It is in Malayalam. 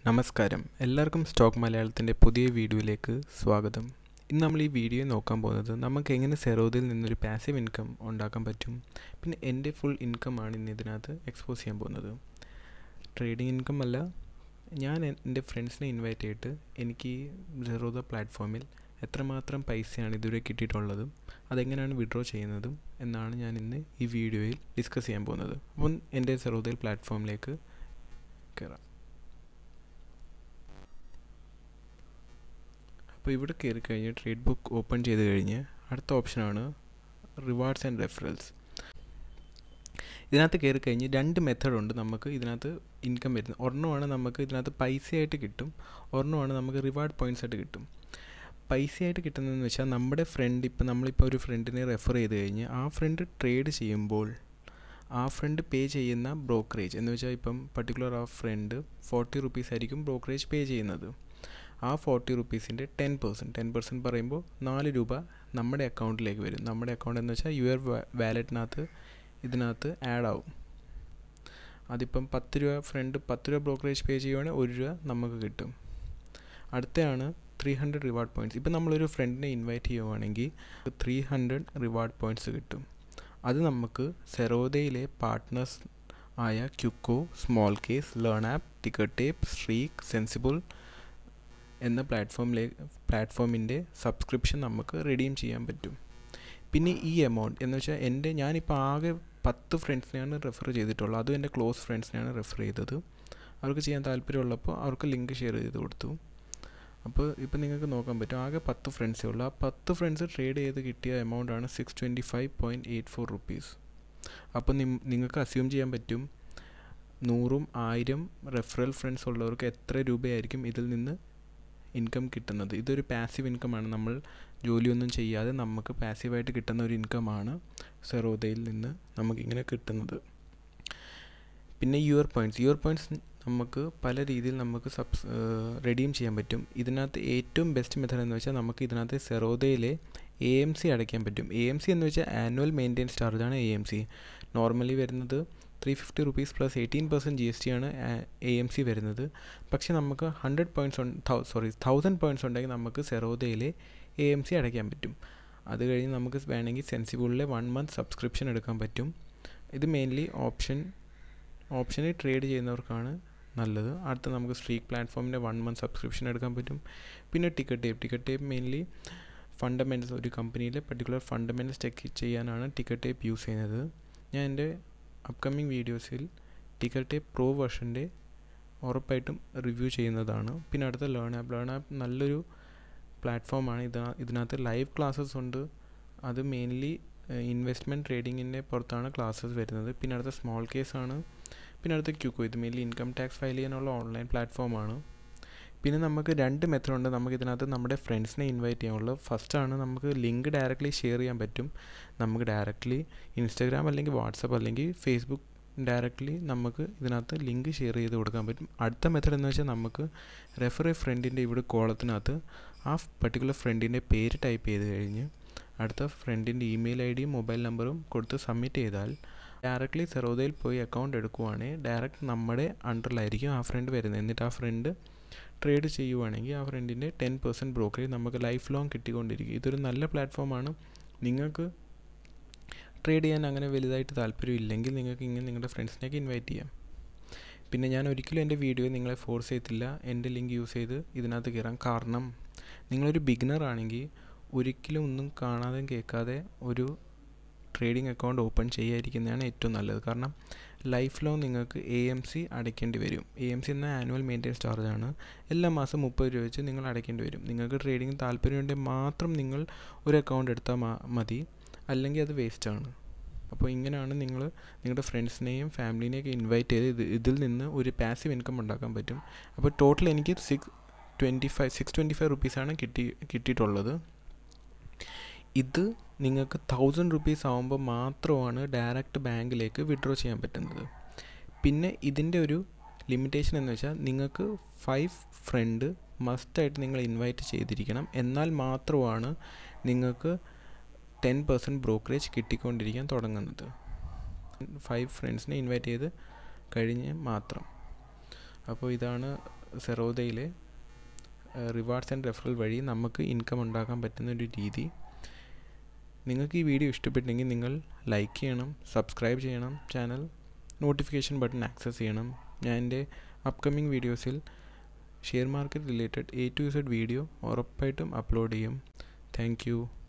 നമസ്കാരം എല്ലാവർക്കും സ്റ്റോക്ക് മലയാളത്തിൻ്റെ പുതിയ വീഡിയോയിലേക്ക് സ്വാഗതം ഇന്ന് നമ്മൾ ഈ വീഡിയോ നോക്കാൻ പോകുന്നത് നമുക്ക് എങ്ങനെ സെറോദിൽ നിന്നൊരു പാസീവ് ഇൻകം ഉണ്ടാക്കാൻ പറ്റും പിന്നെ എൻ്റെ ഫുൾ ഇൻകം ആണ് ഇന്ന് ഇതിനകത്ത് എക്സ്പോസ് ചെയ്യാൻ പോകുന്നത് ട്രേഡിംഗ് ഇൻകം അല്ല ഞാൻ എൻ്റെ ഫ്രണ്ട്സിനെ ഇൻവൈറ്റ് ചെയ്തിട്ട് എനിക്ക് ഈ സെറോദ പ്ലാറ്റ്ഫോമിൽ എത്രമാത്രം പൈസയാണ് ഇതുവരെ കിട്ടിയിട്ടുള്ളതും അതെങ്ങനെയാണ് വിഡ്രോ ചെയ്യുന്നതും എന്നാണ് ഞാൻ ഇന്ന് ഈ വീഡിയോയിൽ ഡിസ്കസ് ചെയ്യാൻ പോകുന്നത് അപ്പം എൻ്റെ സെറോദയിൽ പ്ലാറ്റ്ഫോമിലേക്ക് കയറാം അപ്പോൾ ഇവിടെ കയറി കഴിഞ്ഞ് ട്രേഡ് ബുക്ക് ഓപ്പൺ ചെയ്ത് കഴിഞ്ഞ് അടുത്ത ഓപ്ഷനാണ് റിവാർഡ്സ് ആൻഡ് റെഫറൽസ് ഇതിനകത്ത് കയറി കഴിഞ്ഞ് രണ്ട് മെത്തേഡ് ഉണ്ട് നമുക്ക് ഇതിനകത്ത് ഇൻകം വരുന്നത് ഒരെണ്ണമാണ് നമുക്ക് ഇതിനകത്ത് പൈസയായിട്ട് കിട്ടും ഒരെണ്ണമാണ് നമുക്ക് റിവാർഡ് പോയിൻറ്റ്സ് ആയിട്ട് കിട്ടും പൈസയായിട്ട് കിട്ടുന്നതെന്ന് വെച്ചാൽ നമ്മുടെ ഫ്രണ്ട് ഇപ്പം നമ്മളിപ്പോൾ ഒരു ഫ്രണ്ടിനെ റെഫർ ചെയ്ത് കഴിഞ്ഞ് ആ ഫ്രണ്ട് ട്രേഡ് ചെയ്യുമ്പോൾ ആ ഫ്രണ്ട് പേ ചെയ്യുന്ന ബ്രോക്കറേജ് എന്ന് വെച്ചാൽ ഇപ്പം പർട്ടിക്കുലർ ആ ഫ്രണ്ട് ഫോർട്ടി റുപ്പീസ് ആയിരിക്കും ബ്രോക്കറേജ് പേ ചെയ്യുന്നത് ആ ഫോർട്ടി റുപ്പീസിൻ്റെ ടെൻ പെർസെൻറ്റ് ടെൻ പെർസെൻറ്റ് പറയുമ്പോൾ നാല് രൂപ നമ്മുടെ അക്കൗണ്ടിലേക്ക് വരും നമ്മുടെ അക്കൗണ്ട് എന്ന് വെച്ചാൽ യു ആർ വാലറ്റിനകത്ത് ഇതിനകത്ത് ആഡ് ആവും അതിപ്പം പത്ത് രൂപ ഫ്രണ്ട് പത്ത് രൂപ ബ്രോക്കറേജ് പേ ചെയ്യുവാണെങ്കിൽ ഒരു രൂപ നമുക്ക് കിട്ടും അടുത്തയാണ് ത്രീ ഹൺഡ്രഡ് റിവാർഡ് പോയിൻറ്റ്സ് ഇപ്പം നമ്മളൊരു ഫ്രണ്ടിനെ ഇൻവൈറ്റ് ചെയ്യുവാണെങ്കിൽ ത്രീ ഹൺഡ്രഡ് റിവാർഡ് പോയിൻറ്റ്സ് കിട്ടും അത് നമുക്ക് സെറോദയിലെ പാർട്ട്നേഴ്സ് ആയ Quicko smallcase learn app Tickertape Streak Sensibull എന്ന പ്ലാറ്റ്ഫോമിലെ പ്ലാറ്റ്ഫോമിൻ്റെ സബ്സ്ക്രിപ്ഷൻ നമുക്ക് റെഡീം ചെയ്യാൻ പറ്റും പിന്നെ ഈ എമൗണ്ട് എന്ന് വെച്ചാൽ എൻ്റെ ഞാനിപ്പോൾ ആകെ പത്ത് ഫ്രണ്ട്സിനെയാണ് റെഫർ ചെയ്തിട്ടുള്ളത് അതും എൻ്റെ ക്ലോസ് ഫ്രണ്ട്സിനെയാണ് റെഫർ ചെയ്തത് അവർക്ക് ചെയ്യാൻ താല്പര്യമുള്ളപ്പോൾ അവർക്ക് ലിങ്ക് ഷെയർ ചെയ്ത് കൊടുത്തു അപ്പോൾ ഇപ്പോൾ നിങ്ങൾക്ക് നോക്കാൻ പറ്റും ആകെ പത്ത് ഫ്രണ്ട്സേ ഉള്ളൂ ആ പത്ത് ഫ്രണ്ട്സ് ട്രേഡ് ചെയ്ത് കിട്ടിയ എമൗണ്ടാണ് six twenty five point eight four rupees അപ്പോൾ നിങ്ങൾക്ക് അസ്യൂം ചെയ്യാൻ പറ്റും നൂറും ആയിരം റെഫറൽ ഫ്രണ്ട്സ് ഉള്ളവർക്ക് എത്ര രൂപയായിരിക്കും ഇതിൽ നിന്ന് ഇൻകം കിട്ടുന്നത് ഇതൊരു പാസീവ് ഇൻകമാണ് നമ്മൾ ജോലിയൊന്നും ചെയ്യാതെ നമുക്ക് പാസീവായിട്ട് കിട്ടുന്ന ഒരു ഇൻകമാണ് സെറോദയിൽ നിന്ന് നമുക്കിങ്ങനെ കിട്ടുന്നത് പിന്നെ യുവർ പോയിൻറ്റ്സ് യുവർ പോയിൻറ്റ്സ് നമുക്ക് പല രീതിയിൽ നമുക്ക് സബ്സ് റെഡീം ചെയ്യാൻ പറ്റും ഇതിനകത്ത് ഏറ്റവും ബെസ്റ്റ് മെത്തേഡ് എന്ന് വെച്ചാൽ നമുക്ക് ഇതിനകത്ത് സെറോദയിലെ എ എം സി അടയ്ക്കാൻ പറ്റും എ എം സി എന്ന് വെച്ചാൽ ആനുവൽ മെയിൻ്റെനൻസ് ചാർജാണ് എ എം സി നോർമലി വരുന്നത് three fifty rupees plus eighteen percent G S T ആണ് എ എം സി വരുന്നത് പക്ഷേ നമുക്ക് hundred points sorry thousand points ഉണ്ടെങ്കിൽ നമുക്ക് സെറോദയിലെ എ എം സി അടയ്ക്കാൻ പറ്റും അത് കഴിഞ്ഞ് നമുക്ക് വേണമെങ്കിൽ സെൻസിബിളിലെ വൺ മന്ത് സബ്സ്ക്രിപ്ഷൻ എടുക്കാൻ പറ്റും ഇത് മെയിൻലി ഓപ്ഷൻ ഓപ്ഷനിൽ ട്രേഡ് ചെയ്യുന്നവർക്കാണ് നല്ലത് അടുത്ത നമുക്ക് സ്ട്രീക്ക് പ്ലാറ്റ്ഫോമിൻ്റെ വൺ മന്ത് സബ്സ്ക്രിപ്ഷൻ എടുക്കാൻ പറ്റും പിന്നെ Tickertape Tickertape mainly fundamentals ഒരു കമ്പനിയിലെ പർട്ടിക്കുലർ ഫണ്ടമെൻറ്റ്സ് ചെക്ക് ചെയ്യാനാണ് ടിക്കറ്റ് ടേപ്പ് യൂസ് ചെയ്യുന്നത് ഞാൻ എൻ്റെ അപ്കമിങ് വീഡിയോസിൽ ടിക്കറ്റ് ടേപ്പ് പ്രോ വെർഷൻ്റെ ഉറപ്പായിട്ടും റിവ്യൂ ചെയ്യുന്നതാണ് പിന്നെ അടുത്ത ലേൺ ആപ്പ് ലേൺ ആപ്പ് നല്ലൊരു പ്ലാറ്റ്ഫോമാണ് ഇത് ഇതിനകത്ത് ലൈവ് ക്ലാസ്സസ് ഉണ്ട് അത് മെയിൻലി ഇൻവെസ്റ്റ്മെൻറ്റ് ട്രേഡിങ്ങിൻ്റെ പുറത്താണ് ക്ലാസ്സസ് വരുന്നത് പിന്നെ അടുത്ത സ്മോൾ കേസാണ് പിന്നെ അടുത്ത ക്യൂക്കോ ഇത് മെയിൻലി ഇൻകം ടാക്സ് ഫയൽ ചെയ്യാനുള്ള ഓൺലൈൻ പ്ലാറ്റ്ഫോമാണ് പിന്നെ നമുക്ക് രണ്ട് മെത്തേഡ് ഉണ്ട് നമുക്ക് ഇതിനകത്ത് നമ്മുടെ ഫ്രണ്ട്സിനെ ഇൻവൈറ്റ് ചെയ്യാനുള്ളത് ഫസ്റ്റാണ് നമുക്ക് ലിങ്ക് ഡയറക്റ്റ്ലി ഷെയർ ചെയ്യാൻ പറ്റും നമുക്ക് ഡയറക്റ്റ്ലി ഇൻസ്റ്റാഗ്രാം അല്ലെങ്കിൽ വാട്സപ്പ് അല്ലെങ്കിൽ ഫേസ്ബുക്ക് ഡയറക്റ്റ്ലി നമുക്ക് ഇതിനകത്ത് ലിങ്ക് ഷെയർ ചെയ്ത് കൊടുക്കാൻ പറ്റും അടുത്ത മെത്തേഡ് എന്ന് വെച്ചാൽ നമുക്ക് റെഫർ എ ഫ്രണ്ടിൻ്റെ ഇവിടെ കോളത്തിനകത്ത് ആ പർട്ടിക്കുലർ ഫ്രണ്ടിൻ്റെ പേര് ടൈപ്പ് ചെയ്ത് കഴിഞ്ഞ് അടുത്ത ഫ്രണ്ടിൻ്റെ ഇമെയിൽ ഐ ഡിയും മൊബൈൽ നമ്പറും കൊടുത്ത് സബ്മിറ്റ് ചെയ്താൽ ഡയറക്റ്റ്ലി സെറോദയിൽ പോയി അക്കൗണ്ട് എടുക്കുവാണെങ്കിൽ ഡയറക്റ്റ് നമ്മുടെ അണ്ടറിലായിരിക്കും ആ ഫ്രണ്ട് വരുന്നത് എന്നിട്ട് ആ ഫ്രണ്ട് ട്രേഡ് ചെയ്യുവാണെങ്കിൽ ആ ഫ്രണ്ടിൻ്റെ ടെൻ പെർസെൻറ്റ് ബ്രോക്കറേജ് നമുക്ക് ലൈഫ് ലോങ് കിട്ടിക്കൊണ്ടിരിക്കും ഇതൊരു നല്ല പ്ലാറ്റ്ഫോമാണ് നിങ്ങൾക്ക് ട്രേഡ് ചെയ്യാൻ അങ്ങനെ വലുതായിട്ട് താല്പര്യമില്ലെങ്കിൽ നിങ്ങൾക്ക് ഇങ്ങനെ നിങ്ങളുടെ ഫ്രണ്ട്സിനെയൊക്കെ ഇൻവൈറ്റ് ചെയ്യാം പിന്നെ ഞാൻ ഒരിക്കലും എൻ്റെ വീഡിയോ നിങ്ങളെ ഫോഴ്സ് ചെയ്തില്ല എൻ്റെ ലിങ്ക് യൂസ് ചെയ്ത് ഇതിനകത്ത് കയറാം കാരണം നിങ്ങളൊരു ബിഗിനർ ആണെങ്കിൽ ഒരിക്കലും ഒന്നും കാണാതെ കേൾക്കാതെ ഒരു ട്രേഡിംഗ് അക്കൗണ്ട് ഓപ്പൺ ചെയ്യാതിരിക്കുന്നതാണ് ഏറ്റവും നല്ലത് കാരണം ലൈഫ് ലോങ് നിങ്ങൾക്ക് എ എം സി അടയ്ക്കേണ്ടി വരും എ എം സി എന്ന ആനുവൽ മെയിൻ്റെനൻസ് ചാർജാണ് എല്ലാ മാസം മുപ്പത് രൂപ വെച്ച് നിങ്ങൾ അടയ്ക്കേണ്ടി വരും നിങ്ങൾക്ക് ട്രേഡിംഗ് താല്പര്യമുണ്ടെങ്കിൽ മാത്രം നിങ്ങൾ ഒരു അക്കൗണ്ട് എടുത്താൽ മതി അല്ലെങ്കിൽ അത് വേസ്റ്റാണ് അപ്പോൾ ഇങ്ങനെയാണ് നിങ്ങൾ നിങ്ങളുടെ ഫ്രണ്ട്സിനെയും ഫാമിലിനെയൊക്കെ ഇൻവൈറ്റ് ചെയ്ത് ഇത് ഇതിൽ നിന്ന് ഒരു പാസീവ് ഇൻകം ഉണ്ടാക്കാൻ പറ്റും അപ്പോൾ ടോട്ടൽ എനിക്ക് six twenty five six twenty five റുപ്പീസാണ് കിട്ടി കിട്ടിയിട്ടുള്ളത് ഇത് നിങ്ങൾക്ക് തൗസൻഡ് റുപ്പീസ് ആകുമ്പോൾ മാത്രമാണ് ഡയറക്റ്റ് ബാങ്കിലേക്ക് വിഡ്രോ ചെയ്യാൻ പറ്റുന്നത് പിന്നെ ഇതിൻ്റെ ഒരു ലിമിറ്റേഷൻ എന്ന് വെച്ചാൽ നിങ്ങൾക്ക് ഫൈവ് ഫ്രണ്ട് മസ്റ്റായിട്ട് നിങ്ങൾ ഇൻവൈറ്റ് ചെയ്തിരിക്കണം എന്നാൽ മാത്രമാണ് നിങ്ങൾക്ക് ടെൻ പെർസെൻറ്റ് ബ്രോക്കറേജ് കിട്ടിക്കൊണ്ടിരിക്കാൻ തുടങ്ങുന്നത് ഫൈവ് ഫ്രണ്ട്സിനെ ഇൻവൈറ്റ് ചെയ്ത് കഴിഞ്ഞ് മാത്രം അപ്പോൾ ഇതാണ് സെറോദയിലെ റിവാർഡ്സ് ആൻഡ് റെഫറൽ വഴി നമുക്ക് ഇൻകം ഉണ്ടാക്കാൻ പറ്റുന്ന ഒരു രീതി നിങ്ങൾക്ക് ഈ വീഡിയോ ഇഷ്ടപ്പെട്ടെങ്കിൽ നിങ്ങൾ ലൈക്ക് ചെയ്യണം സബ്സ്ക്രൈബ് ചെയ്യണം ചാനൽ നോട്ടിഫിക്കേഷൻ ബട്ടൺ ആക്സസ് ചെയ്യണം ഞാൻ എൻ്റെ അപ്കമിങ് വീഡിയോസിൽ share market related A to Z video ഉറപ്പായിട്ടും അപ്ലോഡ് ചെയ്യും താങ്ക്